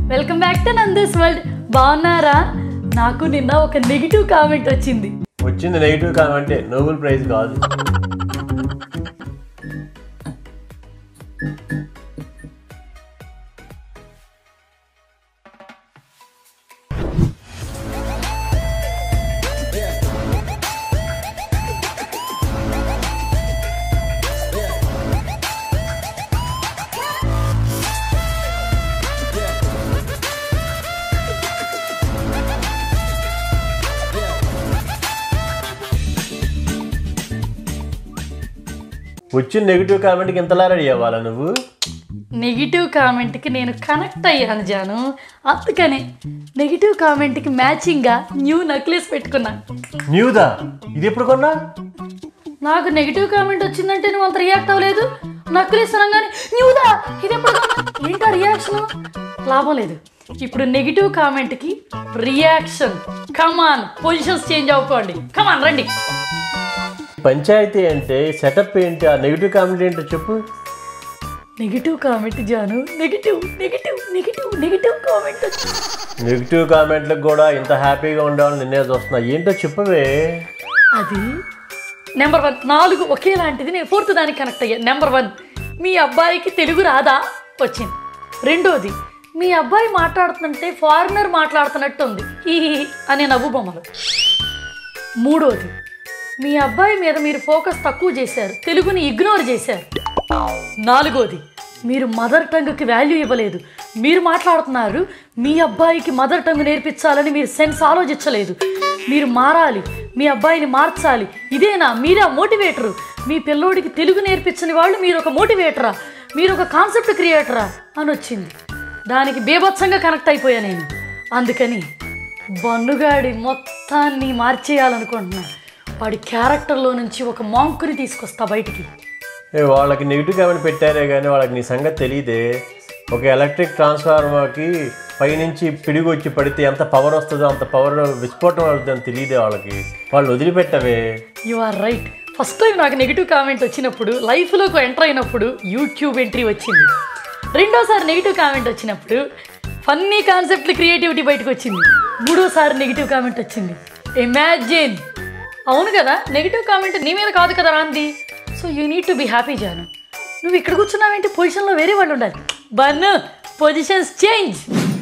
Welcome back to Nandu's world బాగున్నారా నాకు నిన్న ఒక నెగిటివ్ కామెంట్ వచ్చింది వచ్చింది నెగిటివ్ కామెంటే నోబెల్ ప్రైజ్ కాదు వచ్చిన నెగిటివ్ కామెంట్కి ఇంతలా రెడీ అవ్వాలా నువ్వు నెగిటివ్ కామెంట్కి నేను కనెక్ట్ అయ్యాను జాను అందుకనే నెగిటివ్ కామెంట్కి మ్యాచింగ్గా న్యూ నక్లెస్ పెట్టుకున్నా న్యూదా ఇది ఎప్పుడు కొన్నా నాకు నెగిటివ్ కామెంట్ వచ్చిందంటే నువ్వు అంత రియాక్ట్ అవ్వలేదు నక్లెస్ అనగానే న్యూదా ఇది ఎప్పుడు కొన్నా? ఏంటా రియాక్షన్ లాభం లేదు ఇప్పుడు నెగిటివ్ కామెంట్కి రియాక్షన్ కమాన్ పొజిషన్స్ చేంజ్ అవ్వకోండి కమాన్ రండి పంచాయతీ అంటే సెటప్ ఏంటి ఆ నెగిటివ్ కామెంట్ ఏంటో చెప్పు negative comment Jaanu negative negative negative negative comment negative కామెంట్లకు కూడా ఇంత హ్యాపీగా ఉండాలని నిన్నే చూస్తున్నా ఏంటో చెప్పవే అది నెంబర్ వన్ నాలుగు ఒకేలాంటిది నేను ఫోర్త్ దానికి కనెక్ట్ అయ్యా నెంబర్ వన్ మీ అబ్బాయికి తెలుగు రాదా వచ్చింది రెండోది మీ అబ్బాయి మాట్లాడుతుంటే ఫారినర్ మాట్లాడుతున్నట్టు ఉంది ఈ అనే నవ్వు బొమ్మలు మూడోది మీ అబ్బాయి మీద మీరు ఫోకస్ తక్కువ చేశారు తెలుగుని ఇగ్నోర్ చేశారు నాలుగోది మీరు మదర్ టంగ్కి వాల్యూ ఇవ్వలేదు మీరు మాట్లాడుతున్నారు మీ అబ్బాయికి మదర్ టంగ్ నేర్పించాలని మీరు సెన్స్ ఆలోచించలేదు మీరు మారాలి మీ అబ్బాయిని మార్చాలి ఇదేనా మీరా మోటివేటరు మీ పిల్లోడికి తెలుగు నేర్పించని వాళ్ళు మీరు ఒక మోటివేటరా మీరు ఒక కాన్సెప్ట్ క్రియేటరా అని వచ్చింది దానికి బీభత్సంగా కనెక్ట్ అయిపోయా నేను అందుకని బన్నుగాడి మొత్తాన్ని మార్చేయాలనుకుంటున్నా వాడి క్యారెక్టర్లో నుంచి ఒక మాంకుని తీసుకొస్తా బయటికి ఏ, వాళ్ళకి నెగిటివ్ కామెంట్ పెట్టారే కానీ వాళ్ళకి నీ సంగతి తెలియదే ఒక ఎలక్ట్రిక్ ట్రాన్స్ఫార్మర్కి పైనుంచి పిడుగు వచ్చి పడితే ఎంత పవర్ వస్తుందో అంత పవర్ విస్ఫోటం అవుతుందని తెలియదే వాళ్ళకి వాళ్ళు వదిలిపెట్టవే you are right first time నాకు నెగిటివ్ కామెంట్ వచ్చినప్పుడు లైఫ్లోకి ఎంటర్ అయినప్పుడు యూట్యూబ్ ఎంట్రీ వచ్చింది రెండోసారి నెగిటివ్ కామెంట్ వచ్చినప్పుడు ఫన్నీ కాన్సెప్ట్లు క్రియేటివిటీ బయటకు వచ్చింది మూడోసారి నెగిటివ్ కామెంట్ వచ్చింది ఇమాజిన్ అవును కదా నెగిటివ్ కామెంట్ నీ మీద కాదు కదా రాంది so you need to be happy Jaanu నువ్వు ఇక్కడ కూర్చున్నావేంటి పొజిషన్లో వేరే వాళ్ళు ఉండాలి బన్ పొజిషన్స్ చేంజ్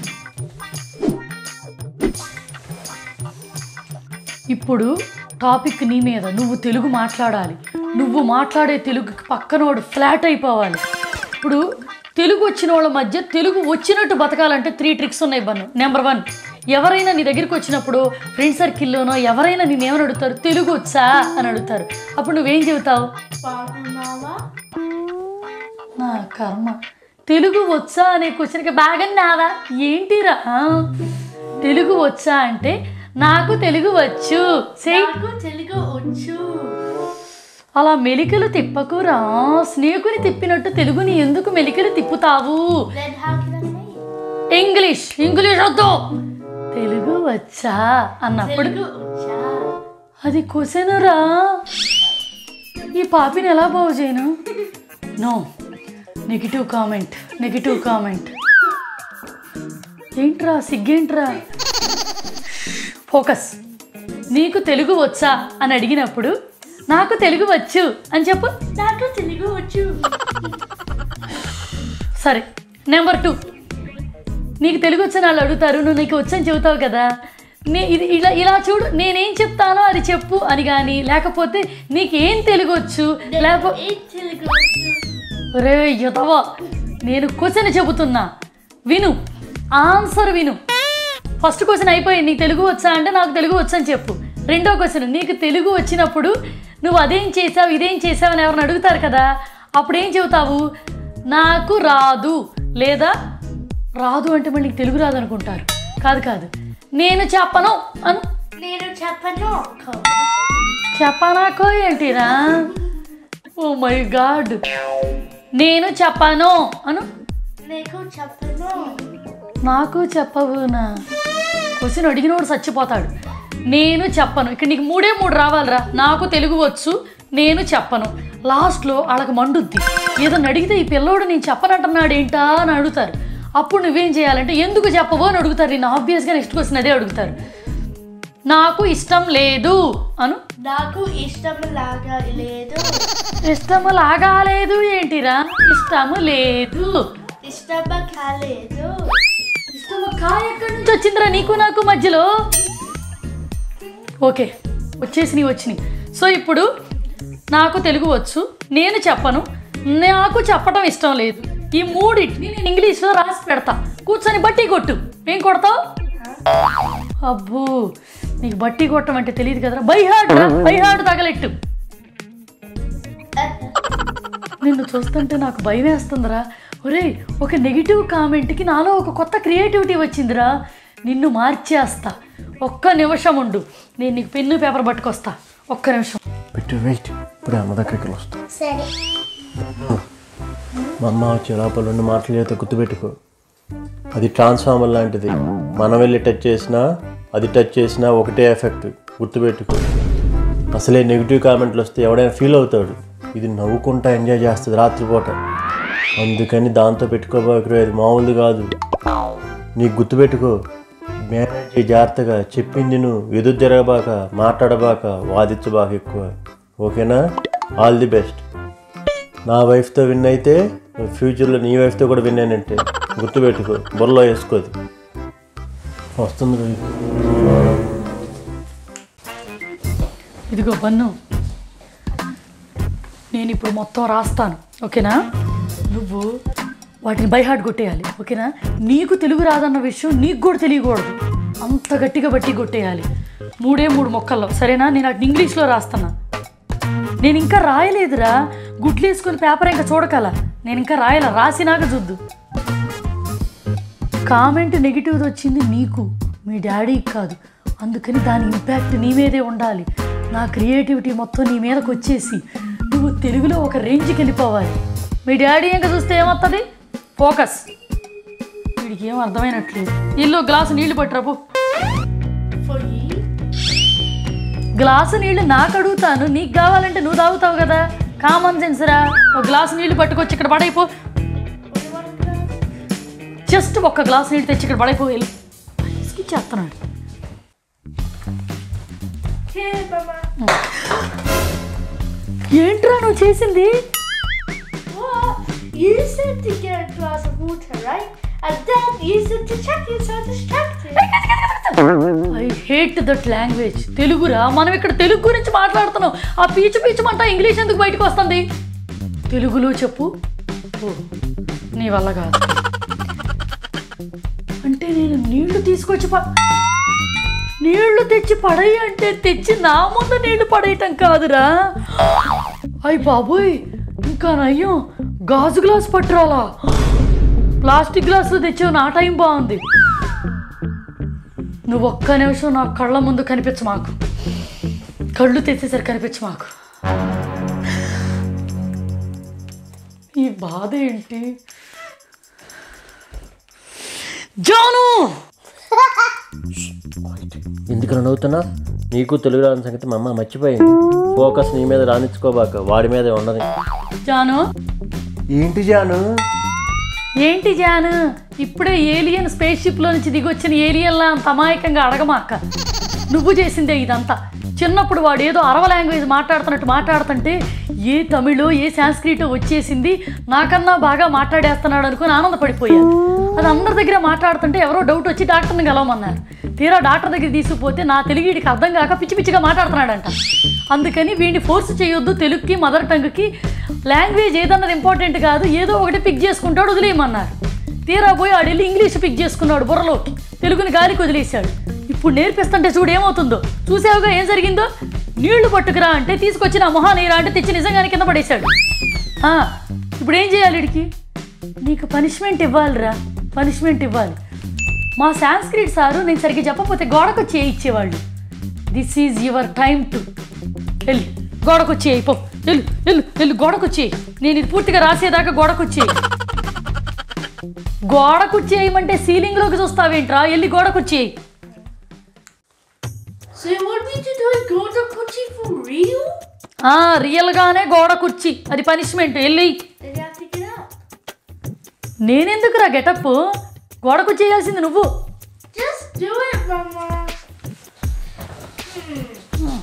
ఇప్పుడు టాపిక్ నీ మీద నువ్వు తెలుగు మాట్లాడాలి నువ్వు మాట్లాడే తెలుగుకి పక్కనోడు ఫ్లాట్ అయిపోవాలి ఇప్పుడు తెలుగు వచ్చిన వాళ్ళ మధ్య తెలుగు వచ్చినట్టు బతకాలంటే త్రీ ట్రిక్స్ ఉన్నాయి బన్ను నెంబర్ వన్ ఎవరైనా నీ దగ్గరికి వచ్చినప్పుడు ఫ్రెండ్ సర్కిల్లోనో ఎవరైనా నేను ఏమని అడుగుతారు తెలుగు వచ్చా అని అడుగుతారు అప్పుడు నువ్వేం చెబుతావు నా కర్మ తెలుగు వచ్చా అనే క్వశ్చన్కి బాగున్నావా ఏంటిరా తెలుగు వచ్చా అంటే నాకు తెలుగు వచ్చు సే తెలుగు వచ్చు అలా మెలికలు తిప్పకురా స్నేకుని తిప్పినట్టు తెలుగుని ఎందుకు మెలికలు తిప్పుతావు then how can I say it? English English వద్దు తెలుగు వచ్చా అన్నప్పుడు తెలుగు వచ్చా అది క్వశ్చన్ రా ఈ పాపిని ఎలా బాగు చేయను no negative comment negative comment ఏంట్రా సిగ్గేంట్రా ఫోకస్ నీకు తెలుగు వచ్చా అని అడిగినప్పుడు నాకు తెలుగు వచ్చు అని చెప్పు నాకు తెలుగు వచ్చు సరే నెంబర్ టూ నీకు తెలుగు వచ్చని వాళ్ళు అడుగుతారు నువ్వు నీకు వచ్చని చెబుతావు కదా నే ఇది ఇలా ఇలా చూడు నేనేం చెప్తానో అది చెప్పు అని కానీ లేకపోతే నీకేం తెలుగు వచ్చు లేకపోతే ఏం తెలుగు వచ్చు రే యుధవా నేను క్వశ్చన్ చెబుతున్నా విను ఆన్సర్ విను ఫస్ట్ క్వశ్చన్ అయిపోయింది నీకు తెలుగు వచ్చా అంటే నాకు తెలుగు వచ్చని చెప్పు రెండో క్వశ్చన్ నీకు తెలుగు వచ్చినప్పుడు నువ్వు అదేం చేసావు ఇదేం చేసావు అని ఎవరిని అడుగుతారు కదా అప్పుడు ఏం చెబుతావు నాకు రాదు లేదా రాదు అంటే మళ్ళీ నీకు తెలుగు రాదు అనుకుంటారు కాదు కాదు నేను చెప్పను అను నేను చెప్పను చెప్పనాకో ఏంటిరా ఓ మై గాడ్ నేను చెప్పను అను నీకు చెప్పను నాకు చెప్పవునా క్వశ్చన్ అడిగినోడు చచ్చిపోతాడు నేను చెప్పను ఇక్కడ నీకు మూడే మూడు రావాలిరా నాకు తెలుగు వచ్చు నేను చెప్పను లాస్ట్లో వాళ్ళకి మండుద్ది ఏదన్నా అడిగితే ఈ పిల్లోడు నేను చెప్పనంటున్నాడు ఏంటా అని అడుగుతారు అప్పుడు నువ్వేం చేయాలంటే ఎందుకు చెప్పవో అని అడుగుతారు నేను ఆబ్వియస్గా నెక్స్ట్ క్వశ్చన్ అదే అడుగుతారు నాకు ఇష్టం లేదు అను నాకు ఇష్టం లాగా లేదు ఇష్టము లాగాలేదు ఏంటిరా ఇష్టము లేదు ఇష్టం కాలేదు ఇష్టము కాయ ఎక్కడి నుంచి వచ్చిందిరా నీకు నాకు మధ్యలో ఓకే వచ్చేసినాయి వచ్చినాయి సో ఇప్పుడు నాకు తెలుగు వచ్చు నేను చెప్పను నాకు చెప్పడం ఇష్టం లేదు ఈ మూడింటిని నేను ఇంగ్లీష్లో రాసి పెడతా కూర్చొని బట్టి కొట్టు ఏం కొడతావు అబ్బో నీకు బట్టి కొట్టం అంటే తెలియదు కదరా బై హార్ట్ బై హార్ట్ తగలెట్టు నిన్ను చూస్తుంటే నాకు భయం వేస్తుందిరా ఒరే ఒక నెగిటివ్ కామెంట్కి నాలో ఒక కొత్త క్రియేటివిటీ వచ్చిందిరా నిన్ను మార్చేస్తా ఒక్క నిమిషం ఉండు నేను నీకు పెన్ను పేపర్ పట్టుకొస్తా ఒక్క నిమిషం పెట్టు వెయిట్ ఇప్పుడే అమ్మ దగ్గరికి వస్తా సరే మా అమ్మ వచ్చే లోపల రెండు మాటలు చేత గుర్తుపెట్టుకో అది ట్రాన్స్ఫార్మర్ లాంటిది మనం వెళ్ళి టచ్ చేసినా అది టచ్ చేసినా ఒకటే ఎఫెక్ట్ గుర్తుపెట్టుకో అసలే నెగిటివ్ కామెంట్లు వస్తే ఎవడైనా ఫీల్ అవుతాడు ఇది నవ్వుకుంటా ఎంజాయ్ చేస్తుంది రాత్రిపూట అందుకని దాంతో పెట్టుకోబాకు అది మామూలుది కాదు నీకు గుర్తుపెట్టుకో మేనేజ్ చేయి జాగ్రత్తగా చెప్పింది నువ్వు ఎదురు జరగబాక మాట్లాడబాక వాదించబాక ఎక్కువ ఓకేనా ఆల్ ది బెస్ట్ నా వైఫ్తో విన్ అయితే ఫ్యూచర్లో నీ వైఫ్తో కూడా విన్ అయినంటే గుర్తుపెట్టుకో బుర్రలో వేసుకోది వస్తుంది రోహిత్. ఇదిగో బన్ను నేను ఇప్పుడు మొత్తం రాస్తాను ఓకేనా నువ్వు వాటిని బై హార్ట్ కొట్టేయాలి ఓకేనా నీకు తెలుగు రాదన్న విషయం నీకు కూడా తెలియకూడదు అంత గట్టిగా బట్టి కొట్టేయాలి మూడే మూడు మొక్కల్లో సరేనా నేను అటు ఇంగ్లీష్లో రాస్తున్నా నేను ఇంకా రాయలేదురా గుడ్లు వేసుకొని పేపర్ ఇంకా చూడకల నేను ఇంకా రాయలా రాసినాక చూద్దు కామెంట్ నెగిటివ్ వచ్చింది నీకు మీ డాడీకి కాదు అందుకని దాని ఇంపాక్ట్ నీ మీదే ఉండాలి నా క్రియేటివిటీ మొత్తం నీ మీదకి వచ్చేసి నువ్వు తెలుగులో ఒక రేంజ్కి వెళ్ళిపోవాలి మీ డాడీ ఇంకా చూస్తే ఏమవుతుంది ఫోకస్ వీడికి ఏం అర్థమైనట్లేదు ఇల్లు గ్లాసు నీళ్లు పట్టురాపు For you? గ్లాసు నీళ్లు నాకు అడుగుతాను నీకు కావాలంటే నువ్వు తాగుతావు కదా కామన్ సెన్స్ రా ఒక గ్లాసు నీళ్లు పట్టుకొచ్చి ఇక్కడ పడైపో What do you want to do? Just ఒక్క గ్లాస్ నీళ్ళు తెచ్చి ఇక్కడ పడైపో వెళ్ళి చేస్తున్నాడు Here, Mama. ఏంట్రా నువ్వు చేసింది What? You said to get a glass of water, right? And then you said to check it, so distracted. I hate that language తెలుగురా మనం ఇక్కడ తెలుగు గురించి మాట్లాడుతున్నాం ఆ పీచు పీచు మంట ఇంగ్లీష్ ఎందుకు బయటకు వస్తుంది తెలుగులో చెప్పు ఓ, నీ వల్ల కాదు అంటే నేను నీళ్లు తీసుకొచ్చి ప నీళ్లు తెచ్చి పడేయి అంటే తెచ్చి నా ముందు నీళ్లు పడేయటం కాదురా అయ్యి బాబోయ్ ఇంకా నయ్యం గాజు గ్లాస్ పట్టురాలా ప్లాస్టిక్ గ్లాసులు తెచ్చావు నా టైం బాగుంది నువ్వు ఒక్క నిమిషం నా కళ్ళ ముందు కనిపించు మాకు కళ్ళు తెచ్చేసరి కనిపించు మాకు ఈ బాధ ఏంటి జాను ఎందుకని నవ్వుతున్నా నీకు తెలుగు రాని సంగతి మా అమ్మ మర్చిపోయింది ఫోకస్ నీ మీద రాణించుకోబాక వాడి మీదే ఉన్నది జాను ఏంటి జాను ఏంటి జాను ఇప్పుడే ఏలియన్ స్పేస్ షిప్లో నుంచి దిగొచ్చిన ఏలియన్లా అంత అమాయకంగా అడగమాక నువ్వు చేసిందే ఇదంతా చిన్నప్పుడు వాడు ఏదో అరవ లాంగ్వేజ్ మాట్లాడుతున్నట్టు మాట్లాడుతుంటే ఏ తమిళో ఏ సాంస్క్రిటో వచ్చేసింది నాకన్నా బాగా మాట్లాడేస్తున్నాడు అనుకుని ఆనందపడిపోయాను అది అందరి దగ్గర మాట్లాడుతుంటే ఎవరో డౌట్ వచ్చి డాక్టర్ని కలవమన్నారు తీరా డాక్టర్ దగ్గర తీసుకుపోతే నా తెలుగు వీడికి అర్థం కాక పిచ్చి పిచ్చిగా మాట్లాడుతున్నాడంట అందుకని వీడిని ఫోర్స్ చేయొద్దు తెలుగుకి మదర్ టంగ్కి లాంగ్వేజ్ ఏదన్నది ఇంపార్టెంట్ కాదు ఏదో ఒకటి పిక్ చేసుకుంటాడు వదిలేయమన్నారు తీరా పోయి ఆడు వెళ్ళి ఇంగ్లీష్ పిక్ చేసుకున్నాడు బుర్రలోకి తెలుగుని గాలికి వదిలేశాడు ఇప్పుడు నేర్పిస్తుంటే చూడు ఏమవుతుందో చూసావుగా ఏం జరిగిందో నీళ్లు పట్టుకురా అంటే తీసుకొచ్చి నా మొహాన్ని నీరా అంటే తెచ్చి నిజంగానే కింద పడేశాడు ఆ, ఇప్పుడు ఏం చేయాలి వీడికి నీకు పనిష్మెంట్ ఇవ్వాలిరా పనిష్మెంట్ ఇవ్వాలి మా సాంస్క్రిట్ సారు నేను సరిగ్గా చెప్పకపోతే గోడకు వచ్చి ఇచ్చేవాళ్ళు this is your time to వెళ్ళి గోడకు వచ్చి పో వెళ్ళు వెళ్ళు వెళ్ళు గోడకు వచ్చి నేను ఇది పూర్తిగా రాసేదాకా గోడకు వచ్చి గోడకు వచ్చేయమంటే సీలింగ్లోకి చూస్తావేంట్రా వెళ్ళి గోడకు వచ్చేయి So you want me to do a Gojo Kochi for real? ఆ రియల్గానే గోడ కుర్చీ అది పనిష్మెంట్ వెళ్ళి Then you have to get up. నేనెందుకురా గెటప్ గోడకు చేయాల్సింది నువ్వు Just do it, Mama. Hmm.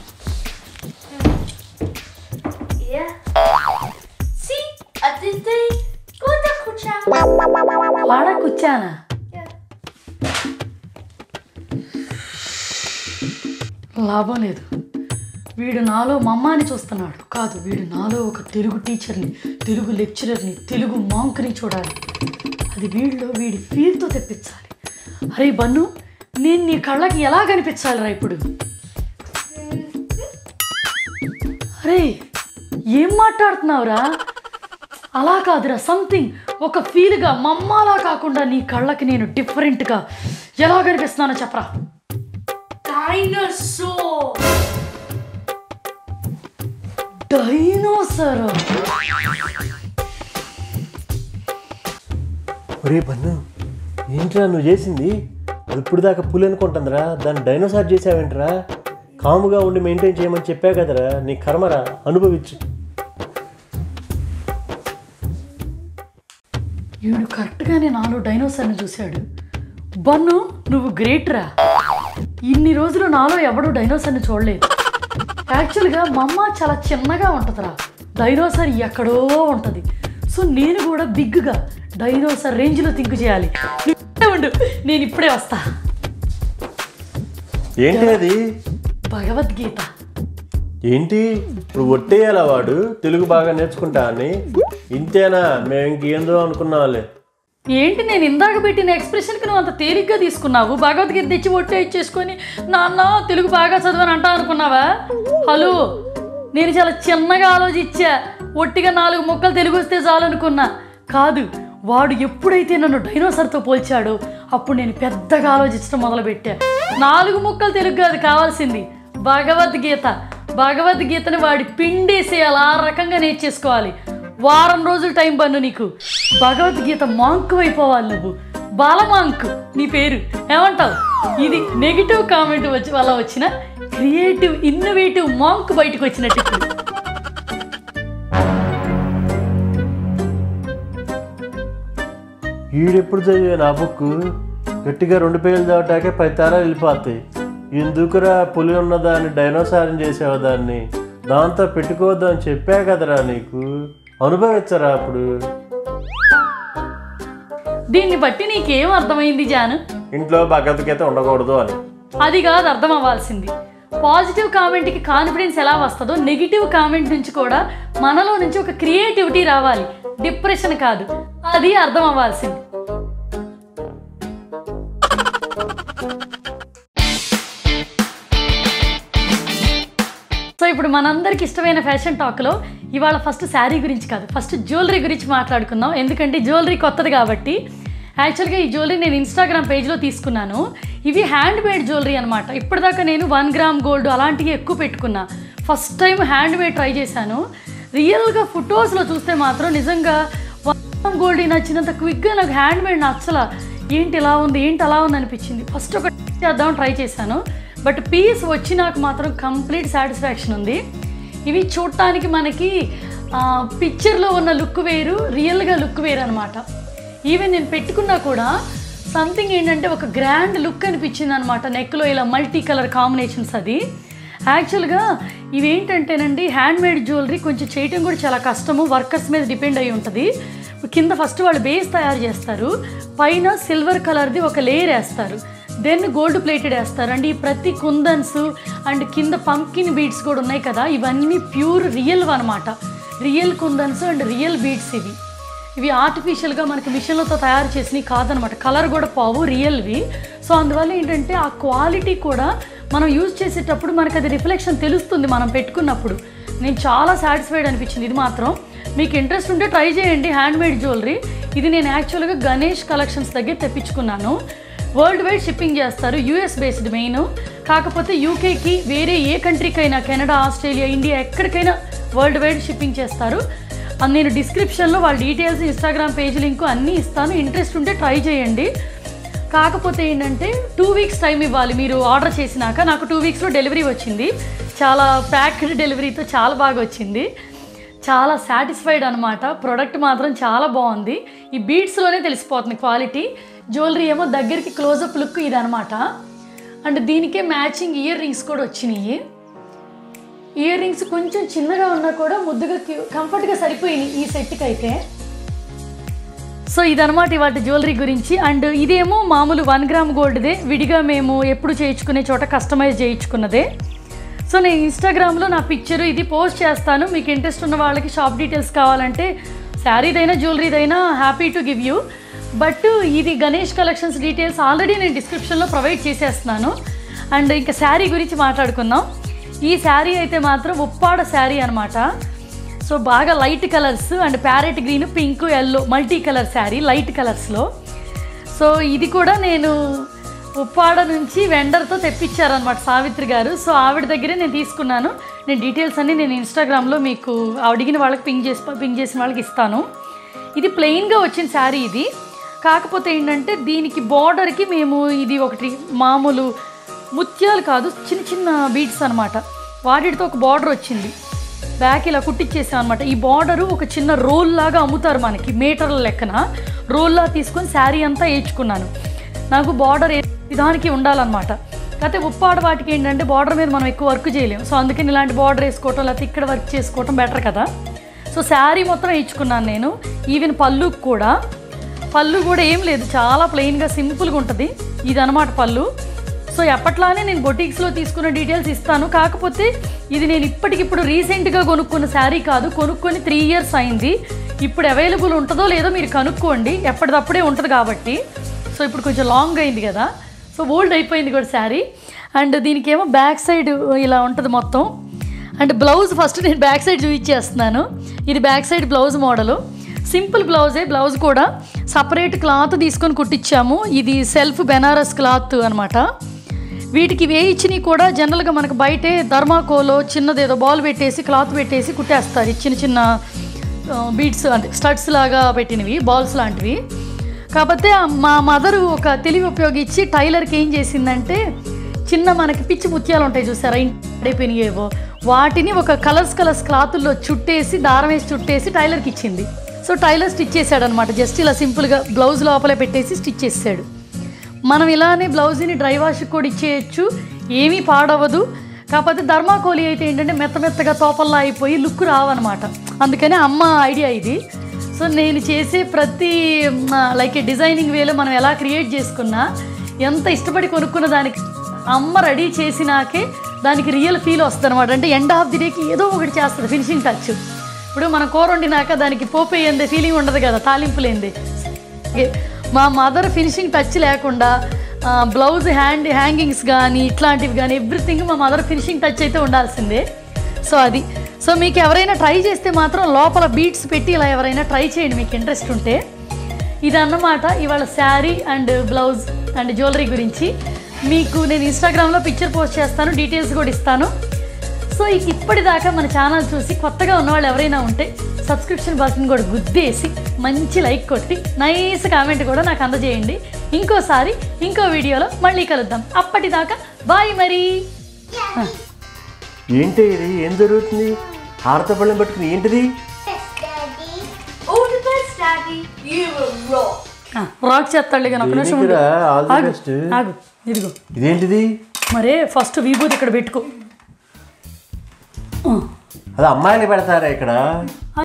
Yeah. See, I did the good kucha. వాడ కూర్చానా Yeah. లాభం లేదు వీడు నాలో మమ్మ అని చూస్తున్నాడు కాదు వీడు నాలో ఒక తెలుగు టీచర్ని తెలుగు లెక్చరర్ని తెలుగు మాంక్ని చూడాలి అది వీడిలో వీడి ఫీల్తో తెప్పించాలి అరే బన్ను నేను నీ కళ్ళకి ఎలా కనిపించాలిరా ఇప్పుడు అరే ఏం మాట్లాడుతున్నావురా అలా కాదురా సంథింగ్ ఒక ఫీల్గా మమ్మలా కాకుండా నీ కళ్ళకి నేను డిఫరెంట్గా ఎలా కనిపిస్తున్నానో చెప్పరా Dinosaur. డైనోసర్ ఒరే బన్ను ఏంట్రా నువ్వు చేసింది అది ఇప్పుడు దాకా పులి అనుకుంటుందిరా దాన్ని డైనోసార్ చేసావేంట్రా కాముగా ఉండి మెయింటైన్ చేయమని చెప్పా కదరా నీ కర్మరా అనుభవించు వీడు కరెక్ట్గానే నాలో డైనోసార్ని చూశాడు బన్ను నువ్వు గ్రేట్ రా ఇన్ని రోజులు నాలో ఎవడు డైనోసార్ని చూడలేదు యాక్చువల్గా మా అమ్మ చాలా చిన్నగా ఉంటుందిరా డైనోసార్ ఎక్కడో ఉంటుంది సో నేను కూడా బిగ్గా డైనోసార్ రేంజ్లో థింక్ చేయాలి నువ్వు ఇక్కడే ఉండు నేను ఇప్పుడే వస్తా ఏంటి అది భగవద్గీత ఏంటి ఇప్పుడు ఒట్టేయాలా వాడు తెలుగు బాగా నేర్చుకుంటా అని ఇంతేనా మేము ఇంకేందో అనుకున్నాంలే ఏంటి నేను ఇందాక పెట్టిన ఎక్స్ప్రెషన్కి నువ్వు అంత తేలిగ్గా తీసుకున్నావు భగవద్గీత తెచ్చి ఒట్టే ఇచ్చేసుకొని నాన్న తెలుగు బాగా చదవని అంటా అనుకున్నావా హలో నేను చాలా చిన్నగా ఆలోచించా ఒట్టిగా నాలుగు ముక్కలు తెలుగు వస్తే చాలు అనుకున్నా కాదు వాడు ఎప్పుడైతే నన్ను డైనోసార్తో పోల్చాడో అప్పుడు నేను పెద్దగా ఆలోచించడం మొదలుపెట్టా నాలుగు ముక్కలు తెలుగు కాదు కావాల్సింది భగవద్గీత భగవద్గీతని వాడి పిండేసేయాలి ఆ రకంగా నేర్చేసుకోవాలి వారం రోజులు టైం పన్ను నీకు భగవద్గీత మాంకు అయిపోవాలి నువ్వు బాలమాంక్ నీ పేరు ఏమంటావు ఇది నెగిటివ్ కామెంట్ వచ్చి వల్ల వచ్చిన క్రియేటివ్ ఇన్నోవేటివ్ మాంక్ బయటకు వచ్చినట్టు ఇప్పుడు. ఈడెప్పుడు చదివే నా బుక్ గట్టిగా రెండు పేర్లు దాటాకే పది తరాలు వెళ్ళిపోతాయి ఎందుకురా పులి ఉన్నదాన్ని డైనోసారం చేసావు దాన్ని దాంతో పెట్టుకోవద్దు అని చెప్పా కదరా నీకు అనుభవించరా అప్పుడు దీన్ని బట్టి నీకేం అర్థమైంది జాను ఇంట్లో భగవద్గీత ఉండకూడదు అని అది కాదు అర్థం అవ్వాల్సింది పాజిటివ్ కామెంట్కి కాన్ఫిడెన్స్ ఎలా వస్తుందో నెగిటివ్ కామెంట్ నుంచి కూడా మనలో నుంచి ఒక క్రియేటివిటీ రావాలి డిప్రెషన్ కాదు అది అర్థం అవ్వాల్సింది సో ఇప్పుడు మనందరికి ఇష్టమైన ఫ్యాషన్ టాక్లో ఇవాళ ఫస్ట్ శారీ గురించి కాదు ఫస్ట్ జ్యువెలరీ గురించి మాట్లాడుకుందాం ఎందుకంటే జ్యువెలరీ కొత్తది కాబట్టి యాక్చువల్గా ఈ జ్యువెలరీ నేను ఇన్స్టాగ్రామ్ పేజ్లో తీసుకున్నాను ఇవి హ్యాండ్ మేడ్ జ్యువెలరీ అనమాట ఇప్పటిదాకా నేను వన్ గ్రామ్ గోల్డ్ అలాంటివి ఎక్కువ పెట్టుకున్నా first time handmade try చేశాను రియల్గా ఫొటోస్లో చూస్తే మాత్రం నిజంగా వన్ గ్రామ్ గోల్డ్ నచ్చినంత క్విక్గా నాకు హ్యాండ్ మేడ్ నచ్చలా ఏంటి ఇలా ఉంది ఏంటి అలా ఉంది అనిపించింది ఫస్ట్ ఒక చేద్దాం ట్రై చేశాను బట్ పీస్ వచ్చినాక మాత్రం కంప్లీట్ సాటిస్ఫాక్షన్ ఉంది ఇవి చూడటానికి మనకి పిక్చర్లో ఉన్న లుక్ వేరు రియల్గా లుక్ వేరు అనమాట ఈవెన్ నేను పెట్టుకున్నా కూడా సంథింగ్ ఏంటంటే ఒక గ్రాండ్ లుక్ అనిపించింది అనమాట నెక్లో ఇలా మల్టీ కలర్ కాంబినేషన్స్ అది యాక్చువల్గా ఇవేంటంటేనండి హ్యాండ్ మేడ్ జ్యువెలరీ కొంచెం చేయటం కూడా చాలా కష్టము వర్కర్స్ మీద డిపెండ్ అయి ఉంటుంది కింద ఫస్ట్ వాళ్ళు బేస్ తయారు చేస్తారు పైన సిల్వర్ కలర్ది ఒక లేయర్ వేస్తారు దెన్ గోల్డ్ ప్లేటెడ్ వేస్తారు అండ్ ఈ ప్రతి కుందన్స్ అండ్ కింద పంకిన్ బీడ్స్ కూడా ఉన్నాయి కదా ఇవన్నీ ప్యూర్ రియల్ అనమాట real kundans and real beads ఇవి ఇవి ఆర్టిఫిషియల్గా మనకి మిషన్లతో తయారు చేసినవి కాదనమాట కలర్ కూడా పోవు రియల్వి సో అందువల్ల ఏంటంటే ఆ క్వాలిటీ కూడా మనం యూజ్ చేసేటప్పుడు మనకి అది రిఫ్లెక్షన్ తెలుస్తుంది మనం పెట్టుకున్నప్పుడు నేను చాలా సాటిస్ఫైడ్ అనిపించింది ఇది మాత్రం మీకు ఇంట్రెస్ట్ ఉంటే ట్రై చేయండి హ్యాండ్ మేడ్ జ్యువెలరీ ఇది నేను యాక్చువల్గా గణేష్ కలెక్షన్స్ దగ్గర తెప్పించుకున్నాను వరల్డ్ వైడ్ షిప్పింగ్ చేస్తారు యూఎస్ బేస్డ్ మెయిన్ కాకపోతే యూకేకి వేరే ఏ కంట్రీకైనా కెనడా ఆస్ట్రేలియా ఇండియా ఎక్కడికైనా వరల్డ్ వైడ్ షిప్పింగ్ చేస్తారు అది నేను డిస్క్రిప్షన్లో వాళ్ళ డీటెయిల్స్ ఇన్స్టాగ్రామ్ పేజ్ లింక్ అన్నీ ఇస్తాను ఇంట్రెస్ట్ ఉంటే ట్రై చేయండి కాకపోతే ఏంటంటే టూ వీక్స్ టైం ఇవ్వాలి మీరు ఆర్డర్ చేసినాక నాకు టూ వీక్స్లో డెలివరీ వచ్చింది చాలా ప్యాక్డ్ డెలివరీతో చాలా బాగా వచ్చింది చాలా సాటిస్ఫైడ్ అనమాట ప్రోడక్ట్ మాత్రం చాలా బాగుంది ఈ బీడ్స్లోనే తెలిసిపోతుంది క్వాలిటీ జ్యువెలరీ ఏమో దగ్గరికి క్లోజప్ లుక్ ఇది అనమాట అండ్ దీనికే మ్యాచింగ్ ఇయర్ రింగ్స్ కూడా వచ్చినాయి ఇయర్ రింగ్స్ కొంచెం చిన్నగా ఉన్నా కూడా ముద్దుగా క్యూ- కంఫర్ట్గా సరిపోయినాయి ఈ సెట్కి అయితే సో ఇదనమాట ఇవాటి జ్యువెలరీ గురించి అండ్ ఇదేమో మామూలు వన్ గ్రామ్ గోల్డ్దే విడిగా మేము ఎప్పుడు చేయించుకునే చోట కస్టమైజ్ చేయించుకున్నదే సో నేను ఇన్స్టాగ్రామ్లో నా పిక్చర్ ఇది పోస్ట్ చేస్తాను మీకు ఇంట్రెస్ట్ ఉన్న వాళ్ళకి షాప్ డీటెయిల్స్ కావాలంటే శారీదైనా జ్యువెలరీదైనా happy to give you but ఇది గణేష్ కలెక్షన్స్ డీటెయిల్స్ ఆల్రెడీ నేను డిస్క్రిప్షన్లో ప్రొవైడ్ చేసేస్తున్నాను అండ్ ఇంకా శారీ గురించి మాట్లాడుకుందాం ఈ శారీ అయితే మాత్రం ఉప్పాడ శారీ అనమాట సో బాగా light colours and parrot green pink yellow multicolour sari light కలర్స్లో సో ఇది కూడా నేను ఉప్పాడ నుంచి వెండర్తో తెప్పించారనమాట సావిత్రి గారు సో ఆవిడ దగ్గరే నేను తీసుకున్నాను నేను డీటెయిల్స్ అన్నీ నేను ఇన్స్టాగ్రామ్లో మీకు అడిగిన వాళ్ళకి పింక్ చేసి పింక్ చేసిన వాళ్ళకి ఇస్తాను ఇది ప్లెయిన్గా వచ్చిన శారీ ఇది కాకపోతే ఏంటంటే దీనికి బార్డర్కి మేము ఇది ఒకటి మామూలు ముత్యాలు కాదు చిన్న చిన్న బీట్స్ అనమాట వాటితో ఒక బార్డర్ వచ్చింది బ్యాక్ ఇలా కుట్టించేసాం అనమాట ఈ బార్డరు ఒక చిన్న రోల్ లాగా అమ్ముతారు మనకి మీటర్ల లెక్కన రోల్లా తీసుకొని శారీ అంతా వేయించుకున్నాను నాకు బార్డర్ విధానికి ఉండాలన్నమాట కాకపోతే ఉప్పాడ వాటికి ఏంటంటే బార్డర్ మీద మనం ఎక్కువ వర్క్ చేయలేము సో అందుకని ఇలాంటి బార్డర్ వేసుకోవటం లేకపోతే ఇక్కడ వర్క్ చేసుకోవటం బెటర్ కదా సో శారీ మొత్తం వేయించుకున్నాను నేను ఈవెన్ పళ్ళుకి కూడా పళ్ళు కూడా ఏం లేదు చాలా ప్లెయిన్గా సింపుల్గా ఉంటుంది ఇది అనమాట పళ్ళు సో ఎప్పట్లానే నేను బొటిక్స్లో తీసుకున్న డీటెయిల్స్ ఇస్తాను కాకపోతే ఇది నేను ఇప్పటికిప్పుడు రీసెంట్గా కొనుక్కున్న శారీ కాదు కొనుక్కొని త్రీ ఇయర్స్ అయింది ఇప్పుడు అవైలబుల్ ఉంటుందో లేదో మీరు కనుక్కోండి ఎప్పటిదప్పుడే ఉంటుంది కాబట్టి సో ఇప్పుడు కొంచెం లాంగ్ అయింది కదా సో ఓల్డ్ అయిపోయింది కూడా శారీ అండ్ దీనికేమో బ్యాక్ సైడ్ ఇలా ఉంటుంది మొత్తం అండ్ బ్లౌజ్ ఫస్ట్ నేను బ్యాక్ సైడ్ చూపించేస్తున్నాను ఇది back side blouse model simple బ్లౌజే బ్లౌజ్ కూడా సపరేట్ క్లాత్ తీసుకొని కుట్టించాము ఇది సెల్ఫ్ బెనారస్ క్లాత్ అనమాట వీటికి వేయించినవి కూడా జనరల్గా మనకు బయటే ధర్మాకోలో చిన్నది ఏదో బాల్ పెట్టేసి క్లాత్ పెట్టేసి కుట్టేస్తారు ఈ చిన్న చిన్న బీడ్స్ అంటే స్టడ్స్ లాగా పెట్టినవి బాల్స్ లాంటివి కాకపోతే మా మదరు ఒక తెలివి ఉపయోగించి టైలర్కి ఏం చేసిందంటే చిన్న మనకి పిచ్చి ముత్యాలు ఉంటాయి చూసారా ఇంటిపోయినాయేవో వాటిని ఒక కలర్స్ కలర్స్ క్లాతుల్లో చుట్టేసి దారం వేసి చుట్టేసి టైలర్కి ఇచ్చింది సో టైలర్ స్టిచ్ చేశాడు అనమాట జస్ట్ ఇలా సింపుల్గా బ్లౌజ్ లోపలే పెట్టేసి స్టిచ్ చేసాడు మనం ఇలానే బ్లౌజ్ని డ్రై వాష్కి కూడా ఇచ్చేయచ్చు ఏమీ పాడవదు కాకపోతే ధర్మాకోలి అయితే ఏంటంటే మెత్త మెత్తగా తోపల్లా అయిపోయి లుక్ రావన్నమాట అందుకని అమ్మ ఐడియా ఇది సో నేను చేసే ప్రతి లైక్ డిజైనింగ్ వేలో మనం ఎలా క్రియేట్ చేసుకున్నా ఎంత ఇష్టపడి కొనుక్కున్న దానికి అమ్మ రెడీ చేసినాకే దానికి రియల్ ఫీల్ వస్తుంది అనమాట అంటే ఎండ్ ఆఫ్ ది డేకి ఏదో ఒకటి చేస్తుంది ఫినిషింగ్ టచ్ ఇప్పుడు మనం కూర వండినాక దానికి పోపు వేయందే ఫీలింగ్ ఉండదు కదా తాలింపు లేనిదే ఓకే. మా మదర్ ఫినిషింగ్ టచ్ లేకుండా ఆ, బ్లౌజ్ హ్యాండ్ హ్యాంగింగ్స్ కానీ ఇట్లాంటివి కానీ ఎవ్రీథింగ్ మా మదర్ ఫినిషింగ్ టచ్ అయితే ఉండాల్సిందే సో అది సో మీకు ఎవరైనా ట్రై చేస్తే మాత్రం లోపల బీట్స్ పెట్టి ఇలా ఎవరైనా ట్రై చేయండి మీకు ఇంట్రెస్ట్ ఉంటే ఇదన్నమాట ఇవాళ sari and blouse and jewellery గురించి మీకు నేను ఇన్స్టాగ్రామ్లో పిక్చర్ పోస్ట్ చేస్తాను డీటెయిల్స్ కూడా ఇస్తాను సో ఇక ఇప్పటిదాకా మన ఛానల్ చూసి కొత్తగా ఉన్నవాళ్ళు ఎవరైనా ఉంటే సబ్స్క్రిప్షన్ బటన్ కూడా గుద్దేసి మంచి లైక్ కొట్టి నైస్ కామెంట్ కూడా నాకు అందజేయండి ఇంకోసారి ఇంకో వీడియోలో మళ్ళీ కలుద్దాం అప్పటిదాకా బాయ్ మరి ఏంటి ఇది ఏం జరుగుతుంది హారతపళ్ళం పట్టుకుని ఏంటిది Yes, Daddy. All the best, Daddy. You were rock. Rock చేస్తాడు కానీ ఒక నిమిషం ఉండు. దేనికిరా? All the ఆగు best. ఆగు ఇదిగో ఇదేంటిది మరే ఫస్ట్ విభూతి ఇక్కడ పెట్టుకో అది అమ్మాయిలు పెడతారా ఇక్కడ